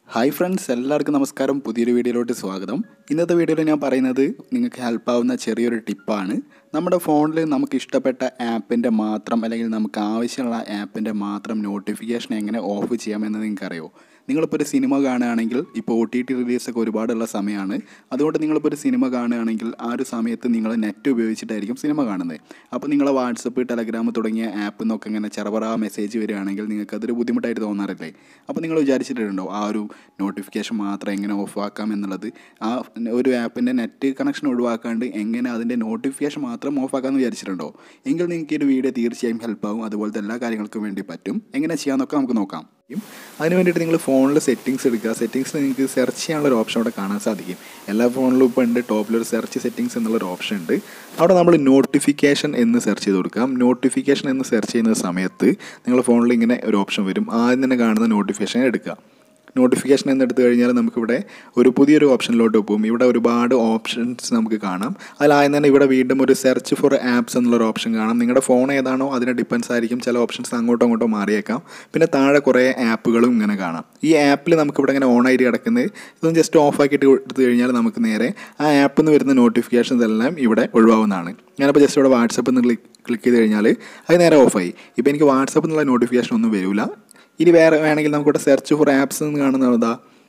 hi friends എല്ലാവർക്കും നമസ്കാരം പുതിയൊരു വീഡിയോയിലോട്ട് സ്വാഗതം ഇന്നത്തെ വീഡിയോയിൽ ഞാൻ പറയുന്നത് നിങ്ങൾക്ക് ഹെൽപ്പ് ആവുന്ന ചെറിയൊരു ടിപ്പാണ് നമ്മുടെ ഫോണിൽ നമുക്ക് ഇഷ്ടപ്പെട്ട ആപ്പിൻ്റെ മാത്രം അല്ലെങ്കിൽ നമുക്ക് ആവശ്യമുള്ള ആപ്പിൻ്റെ മാത്രം നോട്ടിഫിക്കേഷൻ എങ്ങനെ ഓഫ് ചെയ്യാമെന്ന് നിങ്ങൾക്കറിയോ നിങ്ങളിപ്പോൾ ഒരു സിനിമ കാണുകയാണെങ്കിൽ ഇപ്പോൾ ഒ ടി ടി റിലീസൊക്കെ ഒരുപാടുള്ള സമയമാണ് അതുകൊണ്ട് നിങ്ങളിപ്പോൾ ഒരു സിനിമ കാണുകയാണെങ്കിൽ ആ ഒരു സമയത്ത് നിങ്ങൾ നെറ്റ് ഉപയോഗിച്ചിട്ടായിരിക്കും സിനിമ കാണുന്നത് അപ്പോൾ നിങ്ങളെ വാട്സപ്പ് ടെലഗ്രാം തുടങ്ങിയ ആപ്പിൽ നിന്നൊക്കെ ഇങ്ങനെ ചെറുപറ മെസ്സേജ് വരികയാണെങ്കിൽ നിങ്ങൾക്ക് അതൊരു ബുദ്ധിമുട്ടായിട്ട് തോന്നാറില്ലേ അപ്പോൾ നിങ്ങൾ വിചാരിച്ചിട്ടുണ്ടോ ആ ഒരു നോട്ടിഫിക്കേഷൻ മാത്രം എങ്ങനെ ഓഫ് ആക്കാം എന്നുള്ളത് ആ ഒരു ആപ്പിൻ്റെ നെറ്റ് കണക്ഷൻ ഒഴിവാക്കാണ്ട് എങ്ങനെ അതിൻ്റെ നോട്ടിഫിക്കേഷൻ മാത്രം ഓഫ് ആക്കാമെന്ന് വിചാരിച്ചിട്ടുണ്ടോ എങ്കിൽ നിങ്ങൾക്ക് ഈ ഒരു വീഡിയോ തീർച്ചയായും ഹെൽപ്പ് ആവും അതുപോലത്തെ എല്ലാ കാര്യങ്ങൾക്കും വേണ്ടി പറ്റും എങ്ങനെ ചെയ്യാമെന്നൊക്കെ നമുക്ക് നോക്കാം അതിന് വേണ്ടിയിട്ട് നിങ്ങൾ ഫോണിൽ സെറ്റിങ്സ് എടുക്കുക സെറ്റിങ്സിൽ നിങ്ങൾക്ക് സെർച്ച് ചെയ്യാനുള്ള ഒരു ഓപ്ഷൻ അവിടെ കാണാൻ സാധിക്കും എല്ലാ ഫോണിലും ഇപ്പോൾ ഉണ്ട് ടോപ്പിലൊരു സെർച്ച് സെറ്റിങ്സ് എന്നുള്ളൊരു ഓപ്ഷൻ ഉണ്ട് അവിടെ നമ്മൾ നോട്ടിഫിക്കേഷൻ എന്ന് സെർച്ച് ചെയ്ത് കൊടുക്കാം നോട്ടിഫിക്കേഷൻ എന്ന് സെർച്ച് ചെയ്യുന്ന സമയത്ത് നിങ്ങളുടെ ഫോണിൽ ഇങ്ങനെ ഒരു ഓപ്ഷൻ വരും ആദ്യം തന്നെ കാണുന്ന നോട്ടിഫിക്കേഷൻ എടുക്കുക നോട്ടിഫിക്കേഷൻ എന്ന് എടുത്തു കഴിഞ്ഞാൽ നമുക്കിവിടെ ഒരു പുതിയൊരു ഓപ്ഷനിലോട്ട് പോകും ഇവിടെ ഒരുപാട് ഓപ്ഷൻസ് നമുക്ക് കാണാം അതിലാദ്യം തന്നെ ഇവിടെ വീണ്ടും ഒരു സെർച്ച് ഫോർ ആപ്സ് എന്നുള്ളൊരു ഓപ്ഷൻ കാണാം നിങ്ങളുടെ ഫോൺ ഏതാണോ അതിനെ ഡിപ്പെൻസ് ആയിരിക്കും ചില ഓപ്ഷൻസ് അങ്ങോട്ടും ഇങ്ങോട്ടും മാറിയേക്കാം പിന്നെ താഴെ കുറേ ആപ്പുകളും ഇങ്ങനെ കാണാം ഈ ആപ്പിൽ നമുക്കിവിടെ ഇങ്ങനെ ഓൺ ആയിട്ട് കിടക്കുന്നത് ഇതൊന്ന് ജസ്റ്റ് ഓഫ് ആക്കിയിട്ട് എടുത്തു കഴിഞ്ഞാൽ നമുക്ക് നേരെ ആ ആപ്പിൽ നിന്ന് വരുന്ന നോട്ടിഫിക്കേഷൻസ് എല്ലാം ഇവിടെ ഒഴിവാവുന്നതാണ് ഞാനിപ്പോൾ ജസ്റ്റ് ഇവിടെ വാട്സപ്പ് എന്ന് ക്ലിക്ക് ക്ലിക്ക് ചെയ്ത് കഴിഞ്ഞാൽ അത് നേരെ ഓഫായി ഇപ്പോൾ എനിക്ക് വാട്സപ്പ് എന്നുള്ള നോട്ടിഫിക്കേഷൻ ഒന്നും വരില്ല ഇനി വേറെ വേണമെങ്കിൽ നമുക്കിവിടെ സെർച്ച് ഫോർ ആപ്സ് എന്ന് കാണുന്നതാ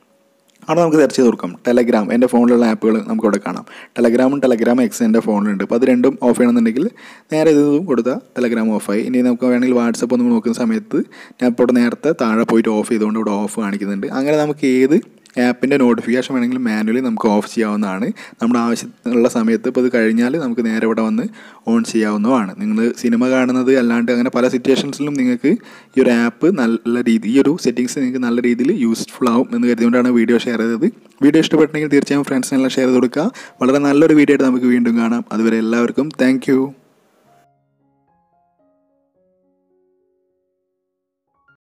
അവിടെ നമുക്ക് സെർച്ച് ചെയ്ത് കൊടുക്കാം ടെലഗ്രാം എൻ്റെ ഫോണിലുള്ള ആപ്പുകൾ നമുക്കിവിടെ കാണാം ടെലഗ്രാമും ടെലഗ്രാം എക്സ് എൻ്റെ ഫോണിലുണ്ട് അപ്പോൾ അത് രണ്ടും ഓഫ് ചെയ്യണമെന്നുണ്ടെങ്കിൽ നേരെ ഇതും കൊടുത്താൽ ടെലഗ്രാം ഓഫായി ഇനി നമുക്ക് വേണമെങ്കിൽ വാട്സപ്പ് ഒന്ന് നോക്കുന്ന സമയത്ത് ഞാൻ ഇപ്പോൾ ഇവിടെ നേരത്തെ താഴെ പോയിട്ട് ഓഫ് ചെയ്തുകൊണ്ട് ഇവിടെ ഓഫ് കാണിക്കുന്നുണ്ട് അങ്ങനെ നമുക്ക് ഏത് ആപ്പിൻ്റെ നോട്ടിഫിക്കേഷൻ വേണമെങ്കിൽ മാനുവലി നമുക്ക് ഓഫ് ചെയ്യാവുന്നതാണ് നമ്മുടെ ആവശ്യമുള്ള സമയത്ത് ഇപ്പോൾ ഇത് കഴിഞ്ഞാൽ നമുക്ക് നേരെ ഇവിടെ വന്ന് ഓൺ ചെയ്യാവുന്നതാണ് നിങ്ങൾ സിനിമ കാണുന്നത് അല്ലാണ്ട് അങ്ങനെ പല സിറ്റുവേഷൻസിലും നിങ്ങൾക്ക് ഈ ഒരു ആപ്പ് നല്ല രീതി ഈ ഒരു സെറ്റിങ്സ് നിങ്ങൾക്ക് നല്ല രീതിയിൽ യൂസ്ഫുൾ ആവും എന്ന് കരുതിക്കൊണ്ടാണ് വീഡിയോ ഷെയർ ചെയ്തത് വീഡിയോ ഇഷ്ടപ്പെട്ടെങ്കിൽ തീർച്ചയായും ഫ്രണ്ട്സിനെല്ലാം ഷെയർ ചെയ്ത് കൊടുക്കുക വളരെ നല്ലൊരു വീഡിയോ ആയിട്ട് നമുക്ക് വീണ്ടും കാണാം അതുവരെ എല്ലാവർക്കും താങ്ക്